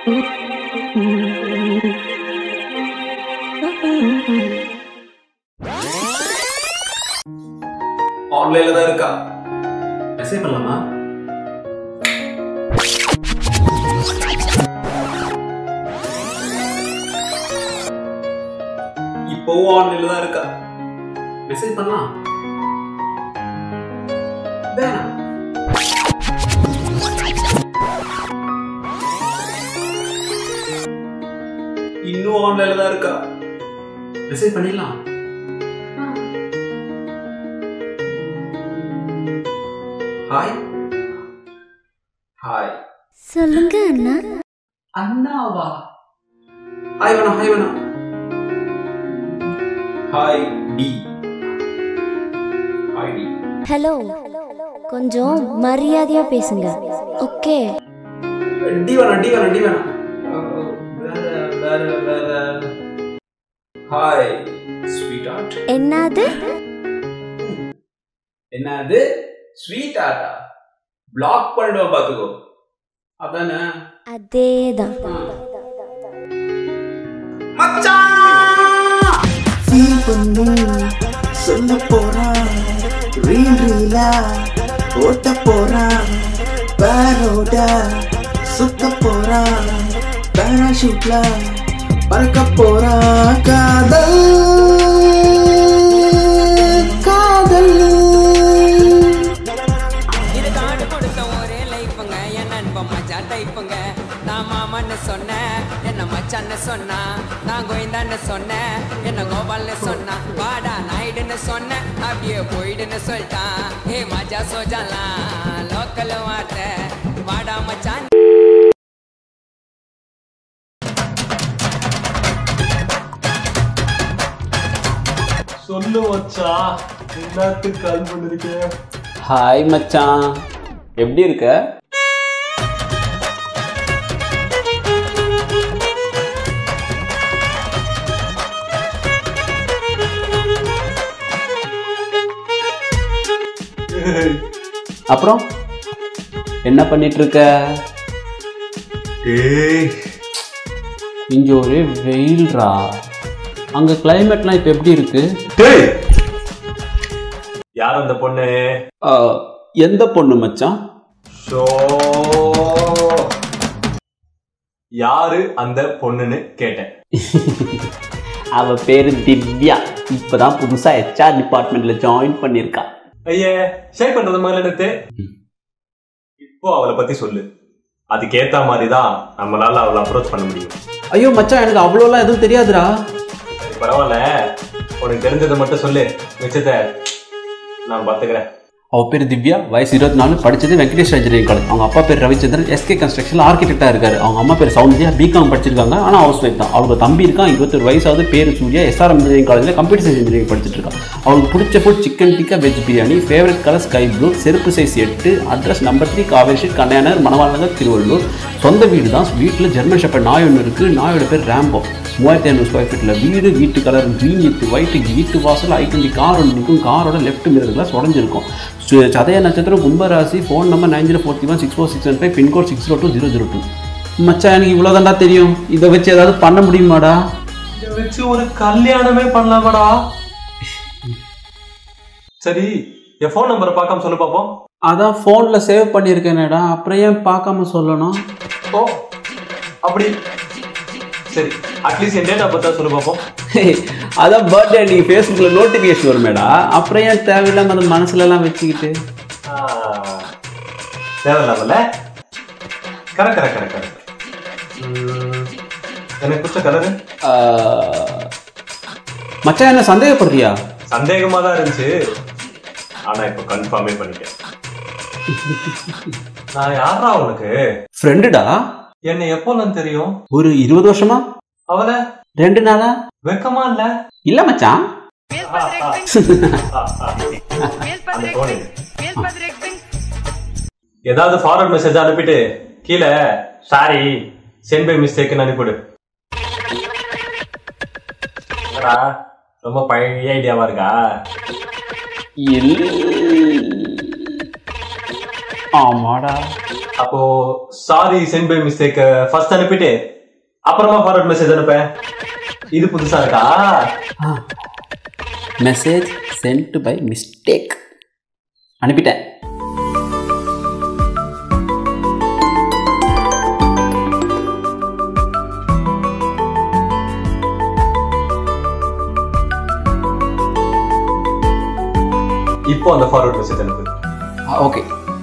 ஆன்லைன்ல தான் இருக்கா மெசேஜ் பண்ணலாமா இப்போவும் ஆன்லைன்ல தான் இருக்கா மெசேஜ் பண்ணலாம் வேணாம் இன்னும் ஆன்லைன்ல தான் இருக்கா மெசேஜ் பண்ணிடலாம் ஹாய் ஹாய் சொல்லுங்க அண்ணா அண்ணாவா ஹாய் வேணா ஹாய் வேணா ஹாய் டி ஹாய் டி ஹலோ கொஞ்சம் மரியாதையா பேசுங்க ஓகே டி வேணா டி வேணா டி வேணா அஹ், வேற வேற வேற ஹாய் ஸ்வீட் ஆர்ட் என்னது என்னது ஸ்வீட் ஆர்ட்டா பிளாக் பண்ணிடுவோம் பாத்துக்கோ அதானே அதேதான் மச்சான் ஃபீல் பண்ணி சொல்ல போறான் ரீல் ரீலா ஓட்ட போறான் பேரோட சுத்த போறான் பேராஷூட்ல பறக்க போறான் காதல் காதல் இது காடு கொடுத்த ஒரே லைஃபுங்க என் நண்பன் மச்சான் டைப்புங்க நான் மாமன்னு சொன்னேன் என்ன மச்சான்னு சொன்னா நான் கோயந்தான்னு சொன்னேன் என்ன கோபால்னு சொன்னான் வாடா நாயுடுன்னு சொன்னேன் அப்படியே போயிடுன்னு சொல்லிட்டான் ஏ மஜா சோஜாலாம் லோக்கல் வார்த்தை வாடா மச்சான் சொல்லு வச்சா எல்லாத்துக்கும் கால் பண்ணிருக்கேன் ஹாய் மச்சான் எப்படி இருக்க அப்புறம் என்ன பண்ணிட்டு இருக்க ஏய் இங்க ஒரே வெயில்ரா அங்க கிளைமேட்லாம் இப்ப எப்படி இருக்கு டேய் யார் அந்த பொண்ணு ஆ, எந்த பொண்ணு மச்சான் ஷோ யாரு அந்த பொண்ணுன்னு கேட்டேன் அவ பேரு திவ்யா இப்பதான் புதுசா ஹெச்ஆர் டிபார்ட்மெண்ட்ல ஜாயின் பண்ணிருக்கா ஐயே ஷேர் பண்றது மாதிரி நிறுத்து இப்போ அவளை பத்தி சொல்லு அதுக்கேத்த மாதிரி தான் நம்மளால அவளை அப்ரோச் பண்ண முடியும் ஐயோ மச்சான் எனக்கு அவ்வளோலாம் எதுவும் தெரியாதுடா சரி, பரவாயில்ல உனக்கு தெரிஞ்சதை மட்டும் சொல்லு மிச்சத்தை நான் பாத்துக்கிறேன் அவ பேர் திவ்யா வயசு இருபத்தி நாலு படிச்சது வெங்கடேஷ் இன்ஜினியரிங் காலேஜ் அவங்க அப்பா பேர் ரவிச்சந்திரன் எஸ்கே கன்ஸ்ட்ரக்ஷன் ஆர்கிடெக்டா இருக்காரு அவங்க அம்மா பேர் சௌந்தர்யா பிகாம் படிச்சிருக்காங்க ஆனா ஹவுஸ் ஒய்ஃப் தான் அவளுக்கு தம்பி இருக்கான் இருபத்தொரு வயசாவது பேர் சூர்யா எஸ்ஆர்எம் இன்ஜினியரிங் காலேஜ்ல கம்ப்யூட்டர் சயின்ஸ் இன்ஜினியரிங் படிச்சிட்டு இருக்கான் அவளுக்கு பிடிச்ச food chicken tikka veg biryani favourite colour sky blue செருப்பு சைஸ் எட்டு address number three Kaveri street கண்ணையானர் மணவாள் நகர் திருவள்ளூர் சொந்த வீடு தான் வீட்டில் ஜெர்மன் ஷெப்பர்ட் நாய் ஒன்று இருக்கு நாயோட பேர் ரேம்போ மூவாயிரத்தி ஐநூறு ஸ்கொயர் ஃபீட்டில் வீடு வீட்டு கலர் க்ரீன் வித் ஒயிட் வீட்டு வாசல் ஐ டுவெண்ட்டி கார் ஒன்று நிற்கும் காரோட லெஃப்ட் மிரர் கிளாஸ் உடஞ்சிருக்கும் சு- சதய நட்சத்திரம் கும்பராசி phone number nine zero forty one six four six one five pincode six zero two zero zero two மச்சான் எனக்கு இவ்வளோதான்டா தெரியும் இதை வச்சு ஏதாவது பண்ண முடியுமாடா இதை வச்சு ஒரு கல்யாணமே பண்ணலாமாடா சரி என் ஃபோன் நம்பரை பார்க்காம சொல்லு பாப்போம் அதான் ஃபோனில் சேவ் பண்ணியிருக்கேனேடா அப்புறம் ஏன் பார்க்காம சொல்லணும் ஓ அப்படி சரி அட்லீஸ்ட் என் டேட் ஆஃப் பர்த் சொல்லு பாப்போம் அதான் பர்த்டே நீ ஃபேஸ்புக்கில் நோட்டிஃபிகேஷன் வருமேடா அப்புறம் ஏன் தேவையில்லாம அதை மனசுலலாம் வச்சுக்கிட்டு தேவையில்லாமல்ல கரெக்ட் கரெக்ட் கரெக்ட் கரெக்ட் எனக்கு பிடிச்ச கலரு ஆஹ், மச்சான் என்ன சந்தேகப்படுறியா சந்தேகமா தான் இருந்துச்சு ஆனா இப்ப கன்ஃபார்மே பண்ணிட்டேன் நான் யாரா உனக்கு ஃப்ரெண்டுடா என்னை எப்போலாம் தெரியும் ஒரு இருபது வருஷமா அவளை ரெண்டு நாளா வெக்கமா இல்ல இல்ல மச்சான் அந்த phone எடு. ஏதாவது ஃபார்வர்ட் மெசேஜ் அனுப்பிட்டு கீழே சாரி சென்ட் பை மிஸ்டேக்னு அனுப்பிடு என்னடா, ரொம்ப பழைய ஐடியாவா இருக்கா இல்ல ஆமாடா அப்போ sorry sent by mistake first அனுப்பிட்டு அப்புறமா ஃபார்வர்ட் மெசேஜ் அனுப்ப இது புதுசா இருக்கா மெசேஜ் சென்ட் பை மிஸ்டேக் அனுப்பிட்டேன் இப்போ அந்த ஃபார்வர்ட் மெசேஜ் அனுப்பு ஓகே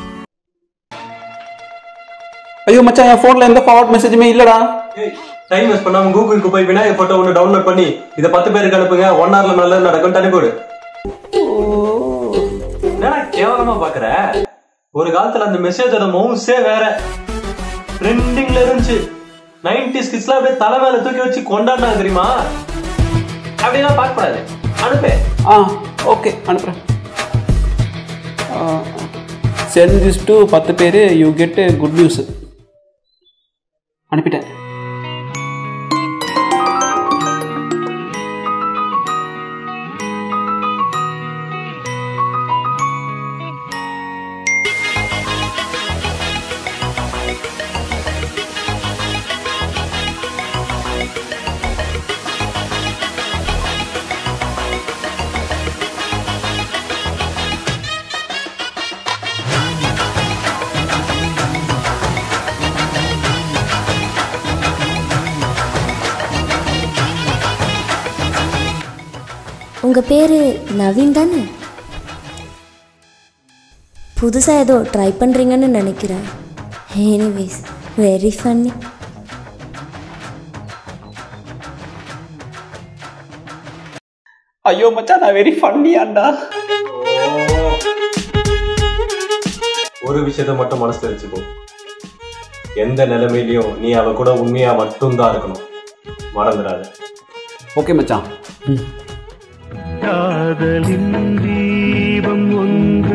ஐயோ மச்சான் என் ஃபோனில் எந்த ஃபார்வர்ட் மெசேஜுமே இல்லைடா டைம் வேஸ்ட் பண்ணாம கூகுளுக்கு போய் விநாயகர் போட்டோ ஒன்று டவுன்லோட் பண்ணி இதை பத்து பேருக்கு அனுப்புங்க ஒன் ஹவர்ல நல்லது நடக்கும் அனுப்பிவிடு என்னடா கேவலமா பாக்குற ஒரு காலத்துல அந்த மெசேஜோட மவுஸே வேற ட்ரெண்டிங்ல இருந்துச்சு நைன்டி கிட்ஸ்லாம் அப்படியே தலை மேல தூக்கி வச்சு கொண்டாடினாங்க தெரியுமா அப்படிலாம் பார்க்க கூடாது அனுப்பு ஆ ஓகே அனுப்புகிறேன் சென்ட் திஸ் டு பத்து பேர் யூ கெட் குட் நியூஸ் அனுப்பிட்டேன் உங்கள் பேர் நவீன் தானே புதுசாக ஏதோ ட்ரை பண்ணுறீங்கன்னு நினைக்கிறேன் எனிவேஸ் வெரி ஃபன்னி ஐயோ மச்சான் நான் வெரி ஃபன்னியாண்டா ஒரு விஷயத்த மட்டும் மனசுல வச்சுக்கோ எந்த நிலைமையிலயும் நீ அவ கூட உண்மையா மட்டும்தான் இருக்கணும் மறந்துடாத ஓகே மச்சான் ம் காதலின் தீபம் ஒன்று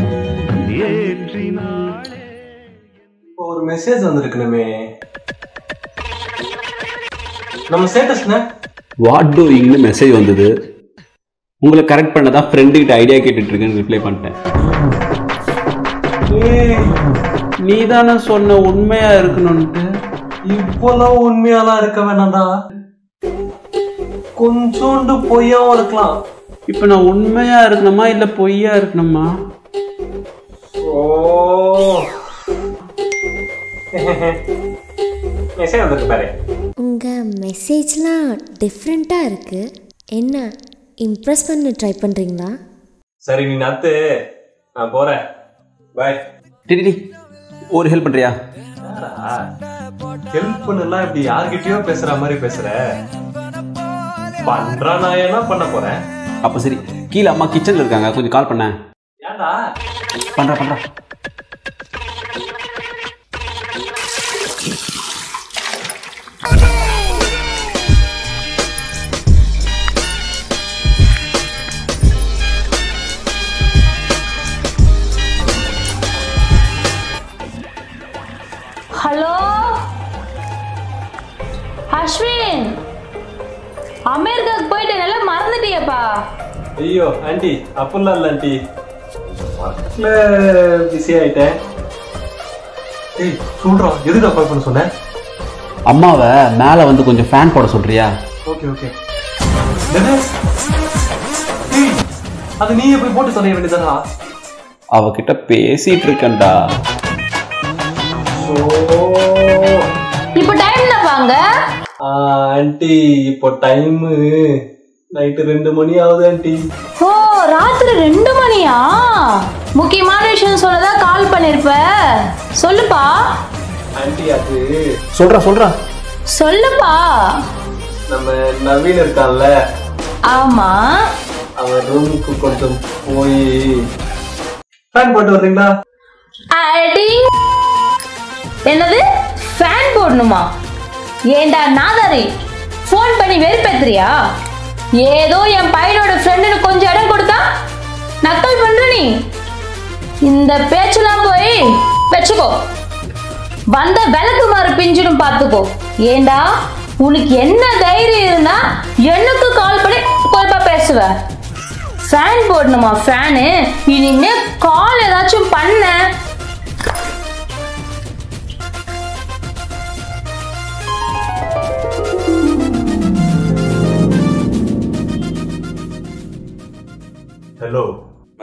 ஏற்றினாளே இப்போ ஒரு மெசேஜ் வந்திருக்கணுமே நம்ம ஸ்டேட்டஸ்ன வாட் டூயிங்னு மெசேஜ் வந்தது உங்களை கரெக்ட் பண்ண தான் ஃப்ரெண்டுக்கிட்ட ஐடியா கேட்டுட்டு இருக்கேன்னு ரிப்ளை பண்ணிட்டேன் நீ தானே சொன்ன உண்மையா இருக்கணும்ட்டு இப்போலாம் உண்மையாலாம் இருக்க வேணாம்டா கொஞ்சோண்டு பொய்யாவும் இருக்கலாம் இப்போ நான் உண்மையா இருக்கணுமா இல்ல பொய்யா இருக்கணுமா ஓ மெசேஜ் வந்திருக்கு பாரு உங்கள் மெசேஜ்லாம் டிஃப்ரெண்ட்டாக இருக்குது என்ன இம்ப்ரெஸ் பண்ண ட்ரை பண்ணுறீங்களா சரி நீ நத்து நான் போறேன் பாய் டிடி டி, ஒரு ஹெல்ப் பண்றியா ஹெல்ப் பண்ணலாம் இப்படி யார்கிட்டயோ பேசுற மாதிரி பேசுற பண்றா நான் என்ன பண்ண போறேன் அப்ப சரி கீழே அம்மா கிச்சன்ல இருக்காங்க கொஞ்சம் கால் பண்ண ஏன்டா பண்றா பண்றா ஹலோ அஸ்வின் அமெரிக்காவுக்கு போயிட்டு நல்லா மறந்துட்டியப்பா ஐயோ ஆண்டி அப்படிலாம் இல்ல ஆண்டி ஒர்க்ல பிஸி ஆயிட்டேன் ஏய் சொல்றா எதுக்கு கால் பண்ண சொன்னேன் அம்மாவை மேலே வந்து கொஞ்சம் ஃபேன் போட சொல்றியா ஓகே ஓகே அது நீயே போய் போட்டு சொல்ல வேண்டியதானா அவகிட்ட பேசிட்டு இருக்கேன்டா ஓ இப்போ டைம் என்ன வாங்க ஆண்டி இப்போ டைம் நைட்டு ரெண்டு மணி ஆகுது ஆண்டி ஓ ராத்திரி ரெண்டு மணியா முக்கியமான விஷயம் சொல்லதான் கால் பண்ணிருப்ப சொல்லுப்பா ஆண்டி அது சொல்றா சொல்றா சொல்லுப்பா நம்ம நவீன் இருக்கான்ல ஆமா அவன் ரூமுக்கு கொஞ்சம் போய் ஃபேன் போட்டு வர்றீங்களா அடி என்னது ஃபேன் போடணுமா ஏண்டா நாதாரி ஃபோன் பண்ணி வெறுப்பேத்துறியா ஏதோ என் பையனோட ஃப்ரெண்டுன்னு கொஞ்சம் இடம் கொடுத்தா நக்கல் பண்ற நீ இந்த பேச்செல்லாம் போய் வச்சுக்கோ வந்த விளக்கு மாறு பிஞ்சிடும் பார்த்துக்கோ ஏண்டா உனக்கு என்ன தைரியம் இருந்தா எனக்கு கால் பண்ணி கோப்பா பேசுவ ஃபேன் போடணுமா ஃபேனு இனிமே கால் ஏதாச்சும் பண்ண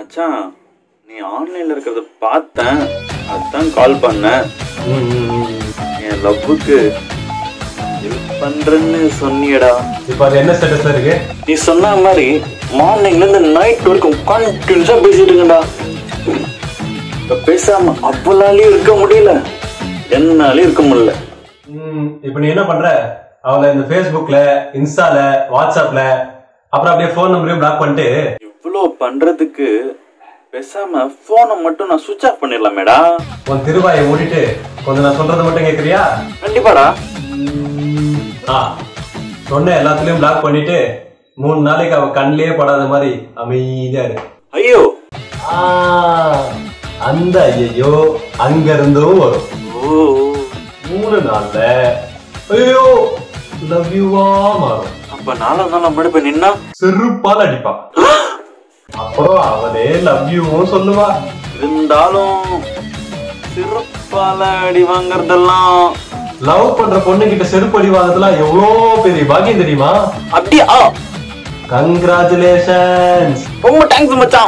மச்சான் நீ ஆன்லைன்ல இருக்கிறத பார்த்தேன் அதுதான் கால் பண்ணேன் என் லவ்வுக்கு ஹெல்ப் பண்றேன்னு சொன்னியடா இப்ப அது என்ன ஸ்டேட்டஸ்ல இருக்கு நீ சொன்ன மாதிரி மார்னிங்ல இருந்து நைட் வரைக்கும் கண்டினியூஸா பேசிட்டு இருக்கேன்டா இப்ப பேசாம அவ்வளாலையும் இருக்க முடியல என்னாலையும் இருக்க முடியல ம், இப்ப நீ என்ன பண்ற அவளை இந்த Facebookல இன்ஸ்டால வாட்ஸ்அப்ல அப்புறம் அப்படியே ஃபோன் நம்பரையும் பிளாக் பண்ணிட்டு இவ்வளோ பண்றதுக்கு பேசாம போனை மட்டும் நான் சுவிட்ச் ஆஃப் பண்ணிடலாமேடா உன் திருவாயை மூடிட்டு கொஞ்சம் நான் சொல்றதை மட்டும் கேக்குறியா கண்டிப்பாடா ஆ சொன்ன எல்லாத்துலயும் பிளாக் பண்ணிட்டு மூணு நாளைக்கு அவ கண்ணிலே படாத மாதிரி அமைதியா இரு ஐயோ ஆ, அந்த ஐயோ அங்க இருந்தும் வரும் ஓ மூணு நாள்ல ஐயோ லவ் யூவா மாறும் அப்ப நாலாம் நாள் முன்னாடி போய் நின்னா செருப்பால் அடிப்பா அப்புறம் அவளே லவ் யூவும் சொல்லுவா இருந்தாலும் சிறப்பால அடி வாங்குறதெல்லாம் லவ் பண்ற பொண்ணு கிட்ட செருப்பு அடி வாங்குறதுலாம் எவ்வளோ பெரிய பாக்கியம் தெரியுமா அப்படியா கங்க்ராச்சுலேஷன்ஸ் ரொம்ப தேங்க்ஸ் மச்சான்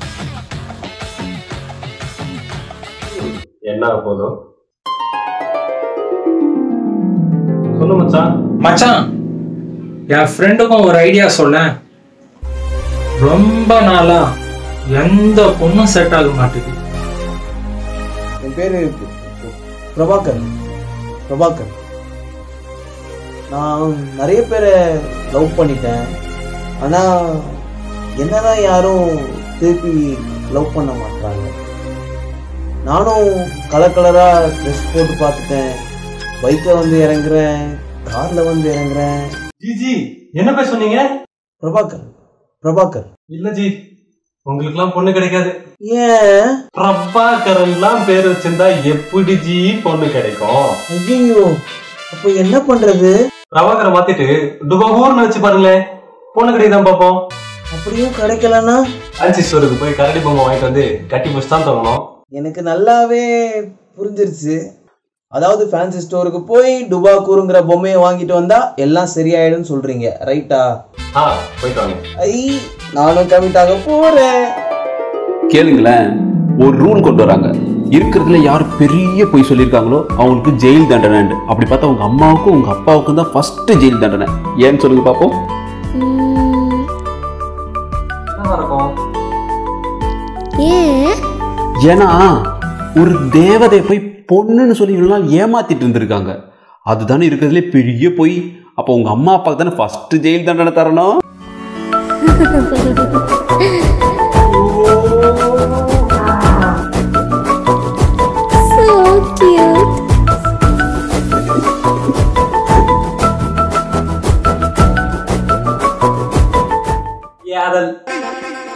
என்ன ஆக போதும் சொல்லு மச்சான் மச்சான் என் ஃப்ரெண்டுக்கும் ஒரு ஐடியா சொல்லேன் ரொம்ப நாளா எந்த பொண்ணும் செட் ஆக மாட்டேங்குது என் பேர் பிரபாகர் பிரபாகர் நான் நிறைய பேரை லவ் பண்ணிட்டேன் ஆனால் என்னதான் யாரும் திருப்பி லவ் பண்ண மாட்டாங்க நானும் கலர் கலராக ட்ரெஸ் போட்டு பார்த்துட்டேன் பைக்கில் வந்து இறங்குறேன் காரில் வந்து இறங்குறேன் ஜி என்ன பேர் சொன்னீங்க பிரபாகர் பிரபாகர் இல்ல ஜி உங்களுக்குலாம் பொண்ணு கிடைக்காது ஏன் பிரபாகரன்லாம் பேர் வச்சிருந்தா எப்படி ஜி பொண்ணு கிடைக்கும் ஐயோ அப்போ என்ன பண்ணுறது பிரபாகரை மாத்திட்டு டுபகூர்னு வச்சு பாருங்களேன் பொண்ணு கிடைக்குதான் பார்ப்போம் அப்படியும் கிடைக்கலன்னா ஃபேன்சி ஸ்டோருக்கு போய் கரடி பொம்மை வாங்கிட்டு வந்து கட்டி பிடிச்சி தான் தரணும் எனக்கு நல்லாவே புரிஞ்சிருச்சு அதாவது ஃபேன்சி ஸ்டோருக்கு போய் டுபாக்கூருங்கிற பொம்மையை வாங்கிட்டு வந்தா எல்லாம் சரியாயிடும்னு சொல்றீங்க ரைட்டா ஆ போயிட்டு வாங்க ஐ நானும் கமிட் ஆக போறேன் கேளுங்களேன் ஒரு ரூல் கொண்டு வராங்க இருக்கிறதுல யார் பெரிய பொய் சொல்லியிருக்காங்களோ அவங்களுக்கு ஜெயில் தண்டனை அப்படி பார்த்தா உங்க அம்மாவுக்கும் உங்க அப்பாவுக்கும் தான் ஃபர்ஸ்ட் ஜெயில் தண்டனை ஏன்னு சொல்லுங்க பார்ப்போம் ம், என்னவா இருக்கும் ஏன் ஏன்னா ஒரு தேவதை போய் பொண்ணுன்னு சொல்லி இவ்வளவு நாள் ஏமாத்திட்டு இருந்திருக்காங்க அதுதானே இருக்கிறதுலே பெரிய பொய் அப்போ உங்க அம்மா அப்பாவுக்கு தானே ஃபர்ஸ்ட் ஜெயில் தண்டனை தரணும் so cute யாதல்